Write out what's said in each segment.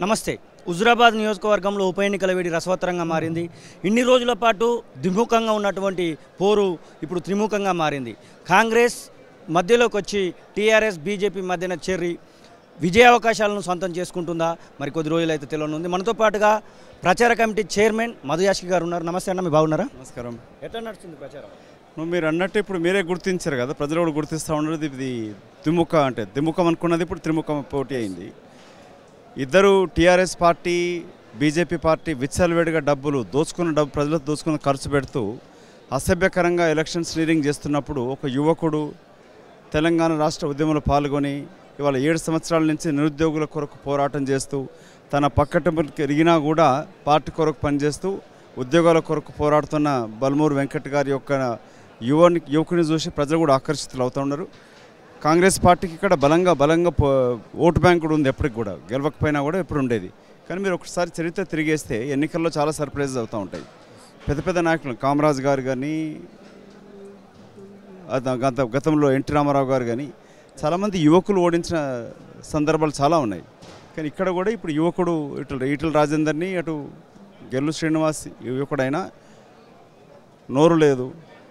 నమస్తే హుజురాబాద్ నియోజకవర్గంలో ఉప ఎన్నికల వేడి రసవత్తరంగా మారింది ఇన్ని రోజుల పాటు ద్విముఖంగా ఉన్నటువంటి పోరు ఇప్పుడు త్రిముఖంగా మారింది కాంగ్రెస్ మధ్యలోకి వచ్చి టీఆర్ఎస్ బీజేపీ మధ్యన చేరి విజయ అవకాశాలను సొంతం చేసుకుంటుందా మరి కొద్ది రోజులు అయితే తెలియనుంది మనతో పాటుగా ప్రచార కమిటీ చైర్మన్ మధుయాష్కి గారు ఉన్నారు నమస్తే అన్న మీ బాగున్నారా నమస్కారం ఎట్లా నడుస్తుంది ప్రచారం నువ్వు మీరు అన్నట్టు ఇప్పుడు మీరే గుర్తించారు కదా ప్రజలు కూడా గుర్తిస్తూ ఉన్నారు ఇది త్రిముఖ అంటే త్రిముఖం అనుకున్నది ఇప్పుడు త్రిముఖం పోటీ అయింది ఇద్దరు టీఆర్ఎస్ పార్టీ బీజేపీ పార్టీ విచ్చలవేడిగా డబ్బులు దోచుకున్న డబ్బు ప్రజలకు దోచుకున్న ఖర్చు పెడుతూ అసభ్యకరంగా ఎలక్షన్ స్టీరింగ్ చేస్తున్నప్పుడు ఒక యువకుడు తెలంగాణ రాష్ట్ర ఉద్యమంలో పాల్గొని ఇవాళ ఏడు సంవత్సరాల నుంచి నిరుద్యోగుల కొరకు పోరాటం చేస్తూ తన పక్కటకి ఎరిగినా కూడా పార్టీ కొరకు పనిచేస్తూ ఉద్యోగాల కొరకు పోరాడుతున్న బల్మూరు వెంకట్ గారి యొక్క యువని యువకుని చూసి ప్రజలు కూడా ఆకర్షితులు అవుతూ ఉన్నారు కాంగ్రెస్ పార్టీకి ఇక్కడ బలంగా బలంగా పో- ఓటు బ్యాంక్ కూడా ఉంది ఎప్పటికి కూడా గెలవకపోయినా కూడా ఎప్పుడు ఉండేది కానీ మీరు ఒకసారి చరిత్ర తిరిగేస్తే ఎన్నికల్లో చాలా సర్ప్రైజెస్ అవుతూ ఉంటాయి పెద్ద పెద్ద నాయకులు కామరాజ్ గారు కానీ అద- గత గతంలో ఎన్టీ రామారావు గారు కానీ చాలామంది యువకులు ఓడించిన సందర్భాలు చాలా ఉన్నాయి కానీ ఇక్కడ కూడా ఇప్పుడు యువకుడు ఇటు ఈటల రాజేందర్ని అటు గెల్లు శ్రీనివాస్ యువకుడైనా నోరు లేదు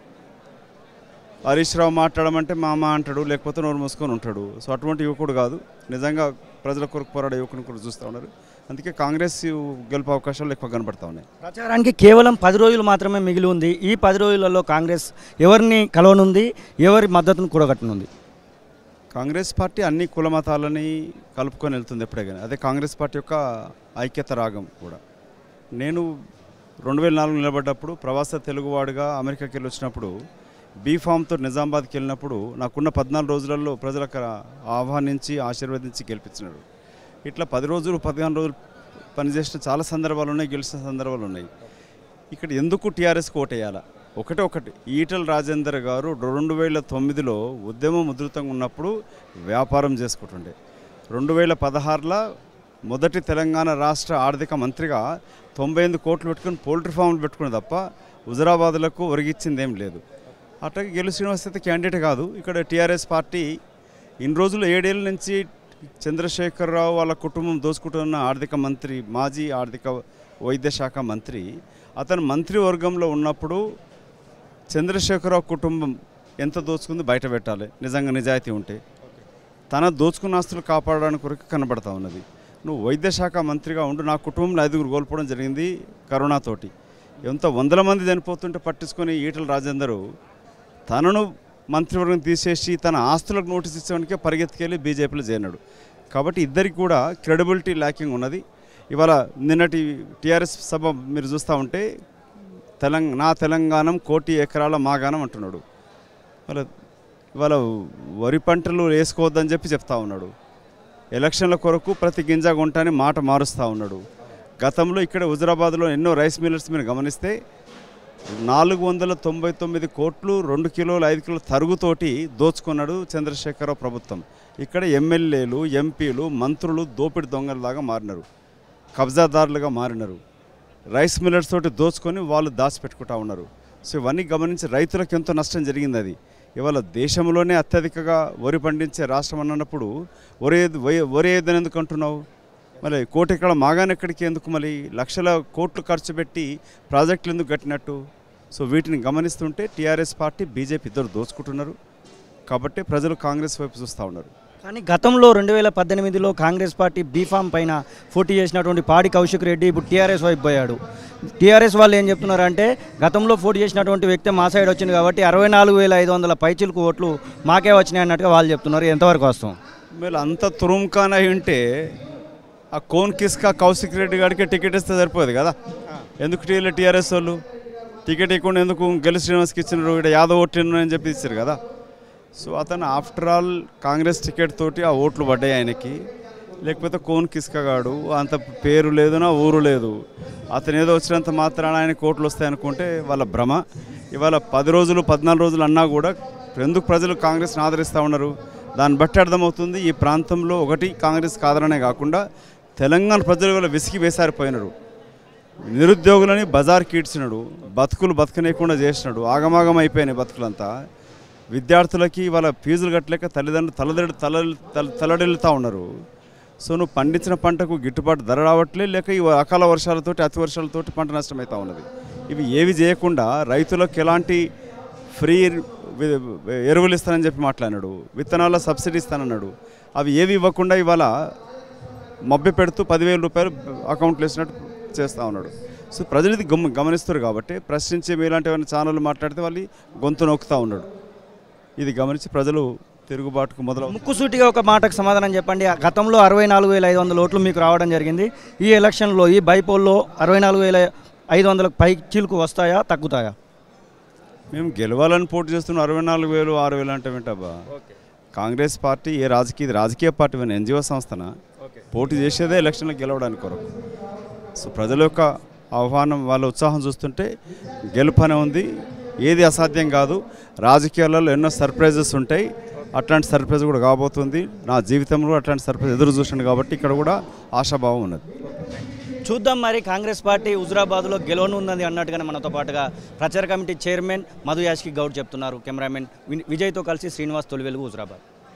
హరీష్ రావు మాట్లాడమంటే మామ అంటాడు లేకపోతే నోరు మూసుకొని ఉంటాడు సో అటువంటి యువకుడు కాదు నిజంగా ప్రజల కొరకు పోరాడే యువకుని కూడా చూస్తూ ఉన్నారు అందుకే కాంగ్రెస్ గెలుపు అవకాశాలు ఎక్కువ కనబడతా ఉన్నాయి ప్రచారానికి కేవలం పది రోజులు మాత్రమే మిగిలి ఉంది ఈ పది రోజులలో కాంగ్రెస్ ఎవరిని కలవనుంది ఎవరి మద్దతును కూడగట్టనుంది కాంగ్రెస్ పార్టీ అన్ని కుల మతాలని కలుపుకొని వెళ్తుంది ఎప్పుడే కానీ అదే కాంగ్రెస్ పార్టీ యొక్క ఐక్యత రాగం కూడా నేను రెండు వేల నాలుగు నిలబడ్డప్పుడు ప్రవాస తెలుగువాడుగా అమెరికాకి వెళ్ళి వచ్చినప్పుడు బీఫామ్తో నిజామాబాద్కి వెళ్ళినప్పుడు నాకున్న పద్నాలుగు రోజులలో ప్రజలకు ఆహ్వానించి ఆశీర్వదించి గెలిపించినారు ఇట్లా పది రోజులు పదిహేను రోజులు పనిచేసిన చాలా సందర్భాలు ఉన్నాయి గెలిచిన సందర్భాలు ఉన్నాయి ఇక్కడ ఎందుకు టీఆర్ఎస్కి ఓటేయాలా ఒకటే ఒకటి ఈటల రాజేందర్ గారు రెండు వేల తొమ్మిదిలో ఉద్యమం ఉధృతంగా ఉన్నప్పుడు వ్యాపారం చేసుకుంటుండే రెండు వేల పదహారులో మొదటి తెలంగాణ రాష్ట్ర ఆర్థిక మంత్రిగా తొంభై ఎనిమిది కోట్లు పెట్టుకుని పోల్ట్రీ ఫామ్లు పెట్టుకుని తప్ప హుజరాబాద్లకు ఒరిగిచ్చింది ఏం లేదు అట్లాగే గెలు శ్రీనివాస్ అయితే క్యాండిడేట్ కాదు ఇక్కడ టీఆర్ఎస్ పార్టీ ఇన్ని రోజులు ఏడేళ్ళ నుంచి చంద్రశేఖరరావు వాళ్ళ కుటుంబం దోసుకుంటున్న ఆర్థిక మంత్రి మాజీ ఆర్థిక వైద్య శాఖ మంత్రి అతను మంత్రివర్గంలో ఉన్నప్పుడు చంద్రశేఖరరావు కుటుంబం ఎంత దోచుకుంది బయట పెట్టాలి నిజంగా నిజాయితీ ఉంటే తన దోచుకున్న ఆస్తులు కాపాడడానికి కొరకు కనబడతా ఉన్నది నువ్వు వైద్య శాఖ మంత్రిగా ఉండు నా కుటుంబంలో ఐదుగురు కోల్పోవడం జరిగింది కరోనాతోటి ఎంత వందల మంది చనిపోతుంటే పట్టించుకొని ఈటల రాజేందరు తనను మంత్రివర్గం తీసేసి తన ఆస్తులకు నోటీస్ ఇచ్చేవానికే పరిగెత్తుకెళ్ళి బీజేపీలో చేరినాడు కాబట్టి ఇద్దరికి కూడా క్రెడిబిలిటీ ల్యాకింగ్ ఉన్నది ఇవాళ నిన్నటి టీఆర్ఎస్ సభ మీరు చూస్తూ ఉంటే తెలంగ నా తెలంగాణం కోటి ఎకరాల మాగాణం అంటున్నాడు వాళ్ళ ఇవాళ వరి పంటలు వేసుకోవద్దని చెప్పి చెప్తా ఉన్నాడు ఎలక్షన్ల కొరకు ప్రతి గింజ కొంటాని మాట మారుస్తూ ఉన్నాడు గతంలో ఇక్కడ హుజరాబాద్లో ఎన్నో రైస్ మిల్లర్స్ మీరు గమనిస్తే నాలుగు వందల తొంభై తొమ్మిది కోట్లు రెండు కిలోలు ఐదు కిలోల తరుగుతోటి దోచుకున్నాడు చంద్రశేఖరరావు ప్రభుత్వం ఇక్కడ ఎమ్మెల్యేలు ఎంపీలు మంత్రులు దోపిడి దొంగలలాగా మారినారు కబ్జాదారులుగా మారినారు రైస్ మిల్లర్స్ తోటి దోచుకొని వాళ్ళు దాచిపెట్టుకుంటా ఉన్నారు సో ఇవన్నీ గమనించి రైతులకు ఎంతో నష్టం జరిగింది అది ఇవాళ దేశంలోనే అత్యధికగా వరి పండించే రాష్ట్రం అన్నప్పుడు వరి వరి- వరి ఏదని ఎందుకు అంటున్నావు మరి కోటి ఎక్కడ మాగానే ఎక్కడికి ఎందుకు మళ్ళీ లక్షల కోట్లు ఖర్చు పెట్టి ప్రాజెక్టులు ఎందుకు కట్టినట్టు సో వీటిని గమనిస్తుంటే టీఆర్ఎస్ పార్టీ బీజేపీ ఇద్దరు దోచుకుంటున్నారు కాబట్టి ప్రజలు కాంగ్రెస్ వైపు చూస్తూ ఉన్నారు కానీ గతంలో రెండు వేల పద్దెనిమిదిలో కాంగ్రెస్ పార్టీ బీఫామ్ పైన పోటీ చేసినటువంటి పాడి కౌశిక్ రెడ్డి ఇప్పుడు టీఆర్ఎస్ వైపు పోయాడు టీఆర్ఎస్ వాళ్ళు ఏం చెప్తున్నారంటే గతంలో పోటీ చేసినటువంటి వ్యక్తి మా సైడ్ వచ్చింది కాబట్టి అరవై నాలుగు వేల ఐదు వందల పైచిలకు ఓట్లు మాకే వచ్చినాయి అన్నట్టుగా వాళ్ళు చెప్తున్నారు ఎంతవరకు వస్తాం మీరు అంత తురుముఖాన్ అయి ఉంటే ఆ కోన్ కిస్కా కౌశిక్ రెడ్డి గారికి టికెట్ ఇస్తే సరిపోదు కదా ఎందుకు టీఎల్ టీఆర్ఎస్ వాళ్ళు టికెట్ ఇవ్వకుండా ఎందుకు గెలు శ్రీనివాస్కి ఇచ్చినారు ఇక్కడ యాదవ్ ఓట్లు అని చెప్పి ఇచ్చారు కదా సో అతను ఆఫ్టర్ ఆల్ కాంగ్రెస్ టికెట్ తోటి ఆ ఓట్లు పడ్డాయి ఆయనకి లేకపోతే కోన్ కిస్కగాడు అంత పేరు లేదు నా ఊరు లేదు అతను ఏదో వచ్చినంత మాత్రాన ఆయన కోట్లు వస్తాయి అనుకుంటే వాళ్ళ భ్రమ ఇవాళ పది రోజులు పద్నాలుగు రోజులు అన్నా కూడా ఎందుకు ప్రజలు కాంగ్రెస్ని ఆదరిస్తూ ఉన్నారు దాన్ని బట్టి అర్థమవుతుంది ఈ ప్రాంతంలో ఒకటి కాంగ్రెస్ కాదననే కాకుండా తెలంగాణ ప్రజలు ఇవాళ విసిగి వేసారిపోయినారు నిరుద్యోగులని బజార్ కీడ్చినాడు బతుకులు బతకనేయకుండా చేసినాడు ఆగమాగం అయిపోయినాయి బతుకులంతా విద్యార్థులకి వాళ్ళ ఫీజులు కట్టలేక తల్లిదండ్రులు తలదడి తల తల- తలడిల్లుతూ ఉన్నారు సో నువ్వు పండించిన పంటకు గిట్టుబాటు ధర రావట్లే లేక ఈ అకాల వర్షాలతోటి అతి వర్షాలతోటి పంట నష్టమవుతా ఉన్నది ఇవి ఏవి చేయకుండా రైతులకు ఎలాంటి ఫ్రీ వి- ఎరువులు ఇస్తానని చెప్పి మాట్లాడినాడు విత్తనాల సబ్సిడీ ఇస్తానన్నాడు అవి ఏవి ఇవ్వకుండా ఇవాళ మభ్య పెడుతూ పదివేల రూపాయలు అకౌంట్లో వేసినట్టు చేస్తూ ఉన్నాడు సో ప్రజలు ఇది గమ గమనిస్తారు కాబట్టి ప్రశ్నించే మీలాంటి ఏమైనా ఛానళ్ళు మాట్లాడితే వాళ్ళు గొంతు నొక్కుతూ ఉన్నాడు ఇది గమనించి ప్రజలు తిరుగుబాటుకు మొదలవు ముక్కుసూటిగా ఒక మాటకు సమాధానం చెప్పండి ఆ గతంలో అరవై నాలుగు వేల ఐదు వందల ఓట్లు మీకు రావడం జరిగింది ఈ ఎలక్షన్లో ఈ బైపోల్లో అరవై నాలుగు వేల ఐదు వందలకు పై చీలకు వస్తాయా తగ్గుతాయా మేము గెలవాలని పోటీ చేస్తున్న అరవై నాలుగు వేలు ఆరు వేలు అంటే ఏంటబ్బా కాంగ్రెస్ పార్టీ ఏ రాజకీయ ఇది రాజకీయ పార్టీ అయిన ఎన్జిఓ సంస్థన పోటీ చేసేదే ఎలక్షన్లో గెలవడానికి కొరకు సో ప్రజల యొక్క ఆహ్వానం వాళ్ళ ఉత్సాహం చూస్తుంటే గెలుపు అనే ఉంది ఏది అసాధ్యం కాదు రాజకీయాలలో ఎన్నో సర్ప్రైజెస్ ఉంటాయి అట్లాంటి సర్ప్రైజ్ కూడా కాబోతుంది నా జీవితంలో అట్లాంటి సర్ప్రైజ్ ఎదురు చూసాను కాబట్టి ఇక్కడ కూడా ఆశాభావం ఉన్నది చూద్దాం మరి కాంగ్రెస్ పార్టీ హుజురాబాద్లో గెలవనుందని అన్నట్టుగానే మనతో పాటుగా ప్రచార కమిటీ చైర్మన్ మధు యాష్కి గౌడ్ చెప్తున్నారు కెమెరామెన్ వి- విజయ్తో కలిసి శ్రీనివాస్ తొలివెలుగు హుజురాబాద్